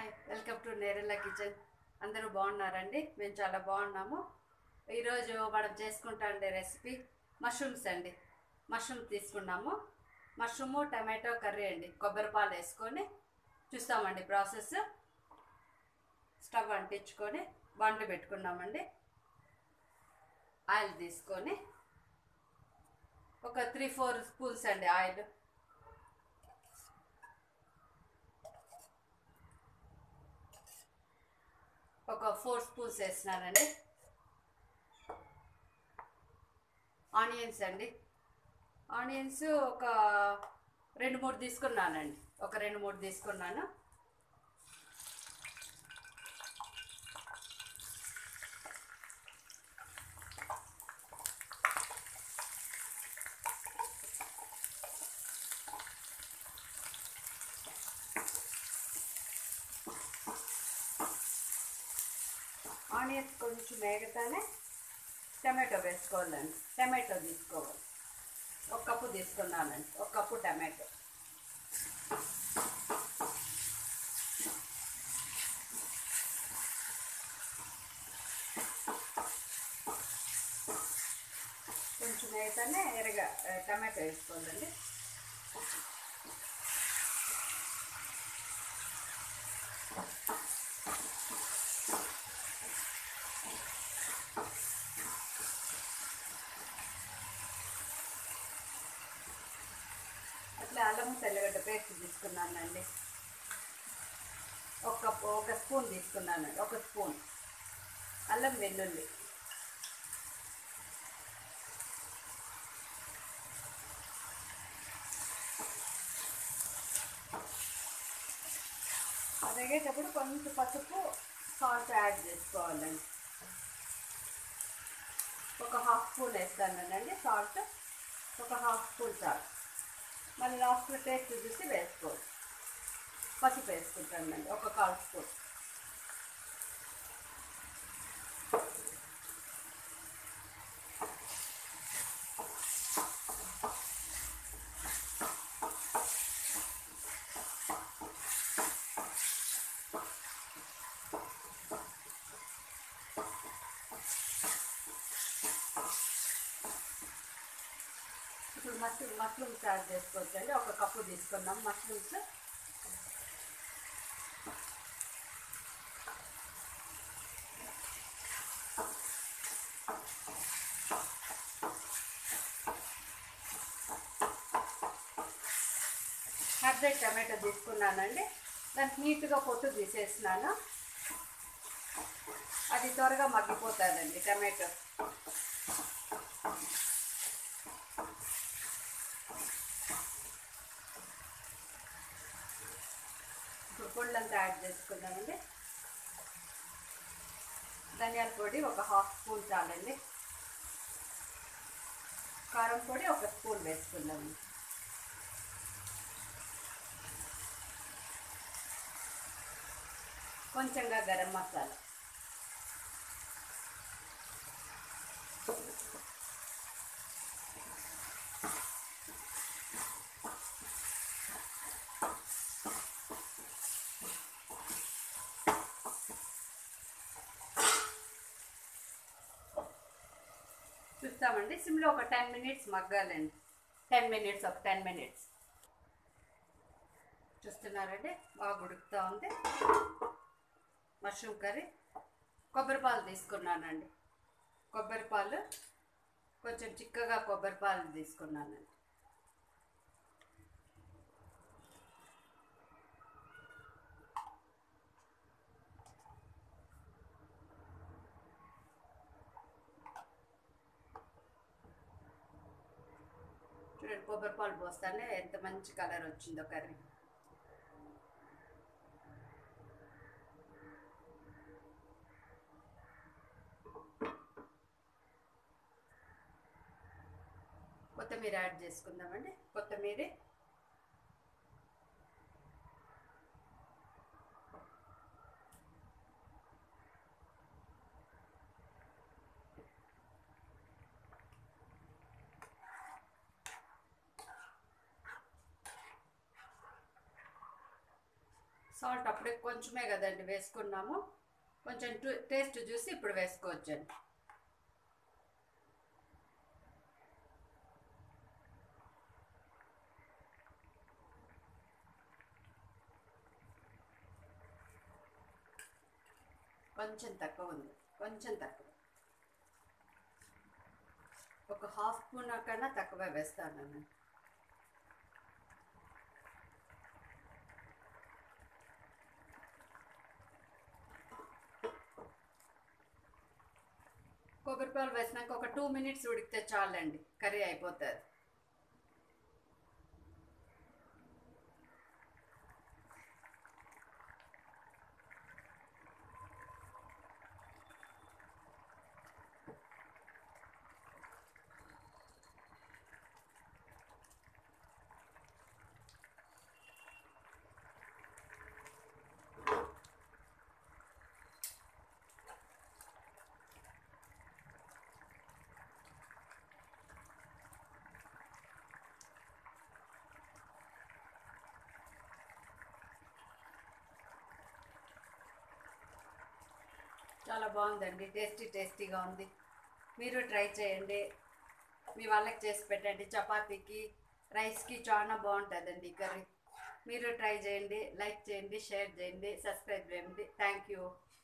hi welcome to Nerella kitchen అందరూ బాగున్నారండి మేము చాలా బాగున్నాము ఈరోజు మనం చేసుకుంటా ఉండే రెసిపీ మష్రూమ్స్ అండి మష్రూమ్ తీసుకున్నాము మష్రూము టమాటో కర్రీ అండి కొబ్బరి పాలు వేసుకొని చూస్తామండి ప్రాసెస్ స్టవ్ అంటించుకొని బంట పెట్టుకున్నామండి ఆయిల్ తీసుకొని ఒక త్రీ ఫోర్ స్పూన్స్ అండి ఆయిల్ ఒక ఫోర్ స్పూన్స్ వేసినానండి ఆనియన్స్ అండి ఆనియన్స్ ఒక రెండు మూడు తీసుకున్నానండి ఒక రెండు మూడు తీసుకున్నాను ఆనియన్స్ కొంచెం వేగతానే టమాటో వేసుకోవాలండి టమాటో తీసుకోవాలి ఒక కప్పు తీసుకున్నానండి ఒక కప్పు టమాటో కొంచెం వేగితేనే ఎరగ టమాటో వేసుకోవాలండి అట్లా అల్లం తెల్లగడ్డ పేస్ట్ తీసుకున్నానండి ఒక కప్పు ఒక స్పూన్ తీసుకున్నానండి ఒక స్పూన్ అల్లం వెల్లుల్లి అదిగేటప్పుడు కొంచెం పసుపు సాల్ట్ యాడ్ చేసుకోవాలండి ఒక హాఫ్ స్పూన్ వేస్తానండి సాల్ట్ ఒక హాఫ్ స్పూన్ సాల్ట్ మళ్ళీ లాస్ట్లో టేస్ట్ చూసి వేసుకోవచ్చు పసుపు వేసుకుంటానండి ఒక కాల్ స్పూన్ ఇప్పుడు మష్రూమ్ మష్రూమ్స్ యాడ్ చేసుకోవచ్చు అండి ఒక కప్పు తీసుకున్నాం మష్రూమ్స్ హైబ్రిడ్ టమాటో తీసుకున్నానండి దానికి నీట్గా పొట్టు తీసేసినాను అది త్వరగా మగ్గిపోతుందండి టమాటో ఇప్పుడు పొళ్ళంతా యాడ్ చేసుకున్నామండి ధనియాల పొడి ఒక హాఫ్ స్పూన్ చాలండి కారం పొడి ఒక స్పూన్ వేసుకుందాము కొంచెంగా గరం మసాలా చూస్తామండి సిమ్లో ఒక టెన్ మినిట్స్ మగ్గాలండి టెన్ మినిట్స్ ఒక టెన్ మినిట్స్ చూస్తున్నారండి బాగా ఉడుకుతూ ఉంది మష్రూమ్ కర్రీ కొబ్బరి పాలు తీసుకున్నానండి కొబ్బరి పాలు కొంచెం చిక్కగా కొబ్బరి పాలు తీసుకున్నానండి చూడండి కొబ్బరి పాలు పోస్తానే ఎంత మంచి కలర్ వచ్చిందో కర్రీ కొత్తిమీర యాడ్ చేసుకుందామండి కొత్తిమీర సాల్ట్ అప్పుడే కొంచెమే కదండి వేసుకున్నాము కొంచెం టు- టేస్ట్ చూసి ఇప్పుడు వేసుకోవచ్చండి కొంచెం తక్కువ ఉంది కొంచెం తక్కువ ఒక హాఫ్ స్పూన్ కన్నా తక్కువ వేస్తాను నేను కొబ్బరిపాలు వేసినాక ఒక టూ మినిట్స్ ఉడికితే చాలండి కర్రీ అయిపోతుంది చాలా బాగుందండి టేస్టీ టేస్టీగా ఉంది మీరు ట్రై చేయండి మీ వాళ్ళకి చేసి పెట్టండి చపాతీకి రైస్కి చాలా బాగుంటుందండి ఈ కర్రీ మీరు ట్రై చేయండి లైక్ చేయండి షేర్ చేయండి సబ్స్క్రైబ్ చేయండి థ్యాంక్ యూ